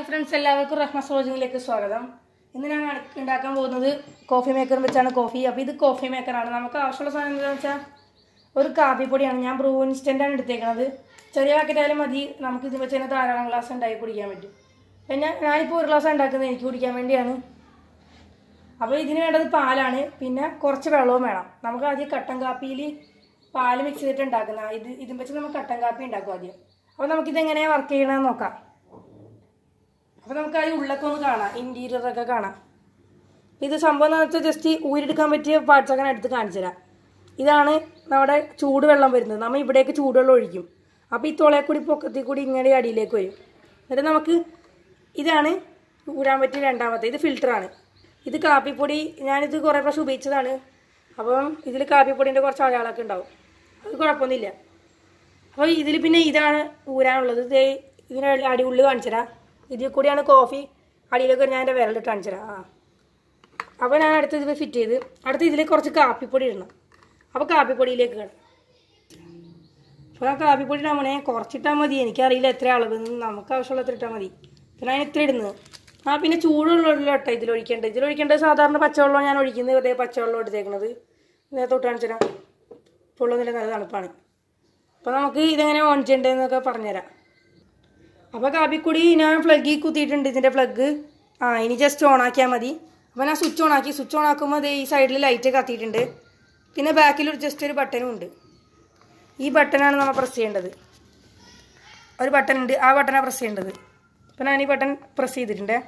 Friends എല്ലാവർക്കും റഹ്മ സോജിങ്ങിലേക്ക് സ്വാഗതം ഇന്ന് ഞാൻ അണ- ഉണ്ടാക്കാൻ പോകുന്നത് കോഫി മേക്കർ വെച്ചാണ് കോഫി അപ്പോൾ ഇത് കോഫി മേക്കറാണ് നമുക്ക് ആവശ്യമുള്ള സാധനം എന്താണെന്ന് വെച്ചാൽ ഒരു കാപ്പിപ്പൊടിയാണ് ഞാൻ ബ്രൂ ഇൻസ്റ്റൻ്റാണ് എടുത്തേക്കണത് ചെറിയ പാക്കറ്റ് ആയാലും മതി നമുക്ക് ഇത് വെച്ച് തന്നെ ധാരാളം ഗ്ലാസ് ഉണ്ടാക്കി കുടിക്കാൻ പറ്റും പിന്നെ ഞാനിപ്പോൾ ഒരു ഗ്ലാസ് ഉണ്ടാക്കുന്നത് എനിക്ക് കുടിക്കാൻ വേണ്ടിയാണ് അപ്പോൾ ഇതിന് വേണ്ടത് പാലാണ് പിന്നെ കുറച്ച് വെള്ളവും വേണം നമുക്ക് ആദ്യം കട്ടൻ കാപ്പിയിൽ പാല് മിക്സ് ചെയ്തിട്ട് ഉണ്ടാക്കുന്ന ഇത് ഇതും വെച്ച് നമുക്ക് കട്ടൻ കാപ്പി ഉണ്ടാക്കും ആദ്യം അപ്പോൾ നമുക്കിത് എങ്ങനെയാണ് വർക്ക് ചെയ്യണമെന്ന് നോക്കാം അപ്പോൾ നമുക്ക് ആ ഉള്ളൊക്കെ ഒന്ന് കാണാം ഇൻറ്റീരിയർ ഒക്കെ കാണാം ഇത് സംഭവം എന്ന് വെച്ചാൽ ജസ്റ്റ് ഊരെടുക്കാൻ പറ്റിയ പാർട്സ് ഒക്കെ ഞാൻ എടുത്ത് കാണിച്ചു തരാം ഇതാണ് നമ്മുടെ ചൂടുവെള്ളം വരുന്നത് നമ്മൾ ഇവിടേക്ക് ചൂടുവെള്ളം ഒഴിക്കും അപ്പോൾ ഈ തുളയെ കൂടി പൊക്കത്തിൽ കൂടി ഇങ്ങനെ അടിയിലേക്ക് വരും എന്നിട്ട് നമുക്ക് ഇതാണ് ഊരാൻ പറ്റിയ രണ്ടാമത്തെ ഇത് ഫിൽറ്ററാണ് ഇത് കാപ്പിപ്പൊടി ഞാനിത് കുറേ പ്രാവശ്യം ഉപയോഗിച്ചതാണ് അപ്പം ഇതിൽ കാപ്പിപ്പൊടിൻ്റെ കുറച്ച് അടയാളമൊക്കെ ഉണ്ടാവും അത് കുഴപ്പമൊന്നുമില്ല അപ്പോൾ ഇതിൽ പിന്നെ ഇതാണ് ഊരാനുള്ളത് ഇത് ഇതിന് അടി ഉള്ളിൽ കാണിച്ചു തരാം ഇതിൽ കൂടിയാണ് കോഫി അടിയിലൊക്കെ ഞാൻ എൻ്റെ വിരലിട്ട് കാണിച്ചു തരാം ആ അപ്പോൾ ഞാൻ അടുത്ത് ഇത് ഫിറ്റ് ചെയ്ത് അടുത്ത് ഇതിൽ കുറച്ച് കാപ്പിപ്പൊടി ഇടണം അപ്പോൾ കാപ്പിപ്പൊടിയിലേക്ക് കിടണം അപ്പോൾ ആ കാപ്പിപ്പൊടി ഇടാമണേ കുറച്ചിട്ടാൽ മതി എനിക്കറിയില്ല എത്ര അളവ് നമുക്ക് ആവശ്യമുള്ള എത്ര ഇട്ടാൽ മതി പിന്നെ ഞാൻ ഇത്ര ഇടുന്നത് ആ പിന്നെ ചൂടുള്ള കേട്ടോ ഇതിലൊഴിക്കേണ്ടത് ഇതിലൊഴിക്കേണ്ടത് സാധാരണ പച്ചവെള്ളം ഞാൻ ഒഴിക്കുന്നത് അതേ പച്ചവെള്ളം എടുത്തേക്കണത് നേരത്തെ തൊട്ട് കാണിച്ചു തരാം ഇപ്പോൾ ഉള്ളതിൻ്റെ നല്ല തണുപ്പാണ് അപ്പോൾ നമുക്ക് ഇതെങ്ങനെ ഓൺ ചെയ്യേണ്ടതെന്നൊക്കെ പറഞ്ഞുതരാം അപ്പോൾ കാപ്പിക്കുടി ഞാൻ പ്ലഗിൽ കുത്തിയിട്ടുണ്ട് ഇതിൻ്റെ പ്ലഗ് ആ ഇനി ജസ്റ്റ് ഓൺ ആക്കിയാൽ മതി അപ്പോൾ ഞാൻ സ്വിച്ച് ഓൺ ആക്കി സ്വിച്ച് ഓൺ ആക്കുമ്പോൾ ദേ ഈ സൈഡിൽ ലൈറ്റ് കത്തിയിട്ടുണ്ട് പിന്നെ ബാക്കിൽ ഒരു ജസ്റ്റ് ഒരു ബട്ടനും ഉണ്ട് ഈ ബട്ടനാണ് നമ്മൾ പ്രസ് ചെയ്യേണ്ടത് ഒരു ബട്ടൺ ഉണ്ട് ആ ബട്ടനാണ് പ്രസ് ചെയ്യേണ്ടത് അപ്പോൾ ഞാൻ ഈ ബട്ടൺ പ്രസ് ചെയ്തിട്ടുണ്ട്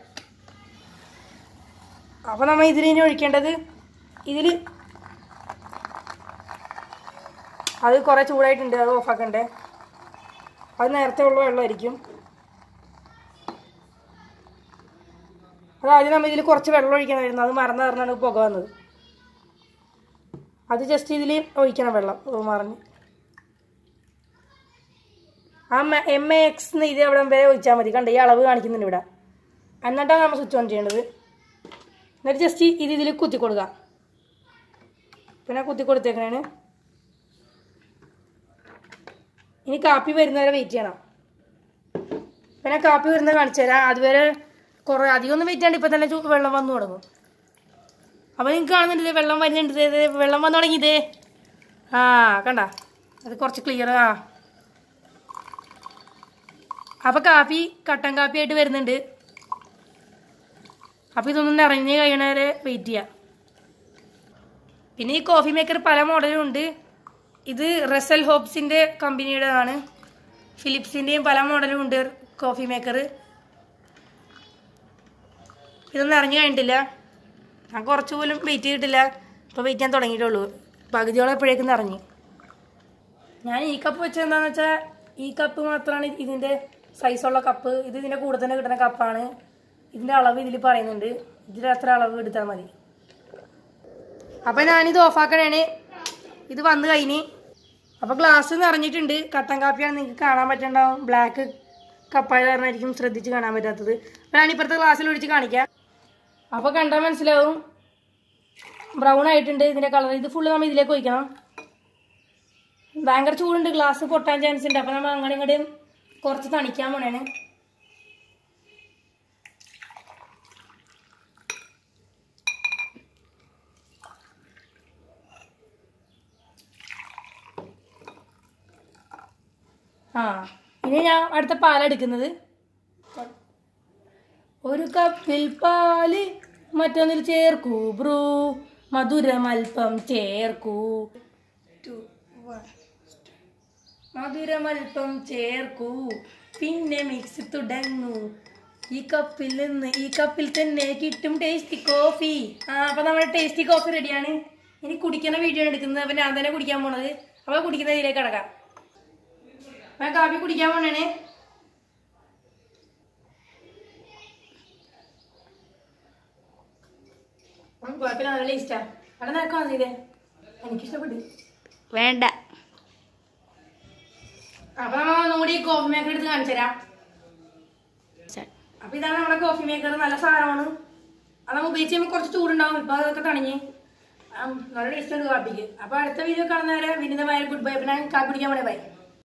അപ്പോൾ നമ്മൾ ഇതിൽ ഇനി ഒഴിക്കേണ്ടത് ഇതിൽ അത് കുറേ ചൂടായിട്ടുണ്ട് അത് ഓഫാക്കണ്ടേ അത് നേരത്തെ ഉള്ള വെള്ളമായിരിക്കും അത് ആദ്യം നമ്മൾ ഇതിൽ കുറച്ച് വെള്ളം ഒഴിക്കണമായിരുന്നു അത് മറന്നു പറഞ്ഞാണ് പുക വന്നത് അത് ജസ്റ്റ് ഇതിൽ ഒഴിക്കണം വെള്ളം ഓ, മറിഞ്ഞ് ആ എം എ എക്സ് എന്ന് ഇത് എവിടെ വരെ ഒഴിച്ചാൽ മതി കണ്ട ഈ അളവ് കാണിക്കുന്നുണ്ട് ഇവിടെ എന്നിട്ടാണ് നമ്മൾ സ്വിച്ച് ഓൺ ചെയ്യേണ്ടത് എന്നിട്ട് ജസ്റ്റ് ഇത് ഇതിൽ കുത്തി കൊടുക്കുക പിന്നെ കുത്തി കൊടുത്തേക്കണേന് ഇനി കാപ്പി വരുന്നവരെ വെയിറ്റ് ചെയ്യണം പിന്നെ കാപ്പി വരുന്നത് കാണിച്ചു തരാം അതുവരെ കുറേ അധികം ഒന്നും വെയിറ്റ് ചെയ്യണ്ട ഇപ്പം തന്നെ ചൂ- വെള്ളം വന്നു തുടങ്ങും അപ്പോൾ നിങ്ങൾക്ക് കാണുന്നുണ്ട് ദേ വെള്ളം വരുന്നുണ്ട് ദേ ദേ വെള്ളം വന്നു തുടങ്ങിയതേ ആ കണ്ട അത് കുറച്ച് ക്ലിയർ ആ അപ്പോൾ കാപ്പി കട്ടൻ കാപ്പി ആയിട്ട് വരുന്നുണ്ട് അപ്പോൾ ഇതൊന്നും നിറഞ്ഞ് കഴിയണവരെ വെയിറ്റ് ചെയ്യാം പിന്നെ ഈ കോഫി മേക്കർ പല മോഡലും ഉണ്ട് ഇത് റസൽ ഹോപ്സിൻ്റെ കമ്പനിയുടേതാണ് ഫിലിപ്സിൻ്റെയും പല മോഡലും ഉണ്ട് കോഫി മേക്കർ ഇതൊന്നും അറിഞ്ഞു കഴിഞ്ഞിട്ടില്ല ഞാൻ കുറച്ച് പോലും വെയിറ്റ് ചെയ്തിട്ടില്ല ഇപ്പോൾ വെയിറ്റ് ചെയ്യാൻ തുടങ്ങിയിട്ടുള്ളൂ പകുതിയോളം എപ്പോഴേക്കും നിറഞ്ഞു ഞാൻ ഈ കപ്പ് വെച്ചത് എന്താണെന്ന് വെച്ചാൽ ഈ കപ്പ് മാത്രമാണ് ഇതിൻ്റെ സൈസുള്ള കപ്പ് ഇത് ഇതിൻ്റെ കൂടെ തന്നെ കിട്ടുന്ന കപ്പാണ് ഇതിൻ്റെ അളവ് ഇതിൽ പറയുന്നുണ്ട് ഇതിൽ അത്ര അളവ് എടുത്താൽ മതി അപ്പം ഞാനിത് ഓഫാക്കണേണ് ഇത് വന്നു കഴിഞ്ഞ് അപ്പോൾ ഗ്ലാസ് നിറഞ്ഞിട്ടുണ്ട് കട്ടൻ കാപ്പിയാണ് നിങ്ങൾക്ക് കാണാൻ പറ്റണ്ടാവും ബ്ലാക്ക് കപ്പായ കാരണമായിരിക്കും ശ്രദ്ധിച്ച് കാണാൻ പറ്റാത്തത് അപ്പോൾ ഞാനിപ്പുറത്തെ ഗ്ലാസ്സിൽ ഒഴിച്ച് കാണിക്കാം അപ്പോൾ കണ്ടാൽ മനസ്സിലാവും ബ്രൗൺ ആയിട്ടുണ്ട് ഇതിൻ്റെ കളർ ഇത് ഫുള്ള് നമ്മൾ ഇതിലേക്ക് ഒഴിക്കണം ഭയങ്കര ചൂടുണ്ട് ഗ്ലാസ് പൊട്ടാൻ ചാൻസ് ഉണ്ട് അപ്പോൾ നമ്മൾ അങ്ങോട്ടും ഇങ്ങോട്ടും കുറച്ച് തണിക്കാൻ പോണേണ് ആ ഇനി ഞാൻ അടുത്ത പാലെടുക്കുന്നത് ഒരു കപ്പിൽ പാല് മറ്റൊന്നിൽ ചേർക്കൂ ബ്രൂ മധുരമൽപ്പം ചേർക്കൂ Two, one. മധുരമൽപ്പം ചേർക്കൂ പിന്നെ മിക്സ് തുടങ്ങൂ ഈ കപ്പിൽ നിന്ന് ഈ കപ്പിൽ തന്നെ കിട്ടും ടേസ്റ്റി കോഫി ആ അപ്പൊ നമ്മുടെ ടേസ്റ്റി കോഫി റെഡിയാണ് ഇനി കുടിക്കുന്ന വീഡിയോ എടുക്കുന്നത് അപ്പൊ ഞാൻ തന്നെ കുടിക്കാൻ പോണത് അപ്പൊ കുടിക്കുന്ന ഇതിലേക്ക് കിടക്കാം ഞാൻ കാപ്പി കുടിക്കാൻ പോണേ കുഴപ്പമില്ല നല്ല ടേസ്റ്റാ അവിടെ നിനക്കാണ് ഇതേ എനിക്കിഷ്ടപ്പെട്ടു വേണ്ട അപ്പൊ നമ്മ ഒന്നുകൂടി കോഫി മേക്കർ എടുത്ത് കാണിച്ചു തരാം അപ്പൊ ഇതാണ് നമ്മുടെ കോഫി മേക്കർ നല്ല സാധനമാണ് അത് നമ്മൾ ഉപയോഗിച്ച് കഴിയുമ്പോൾ കുറച്ച് ചൂടുണ്ടാവും ഇപ്പൊ അതൊക്കെ തണിഞ്ഞ് ആ, നല്ല ടേസ്റ്റ് ഉണ്ട് കാപ്പിക്ക് അപ്പൊ അടുത്ത വീഡിയോ കാണുന്നവരെ വിനിതമായ ഗുഡ് ബൈ പിന്നെ കാപ്പി പിടിക്കാൻ പോണേ ബൈ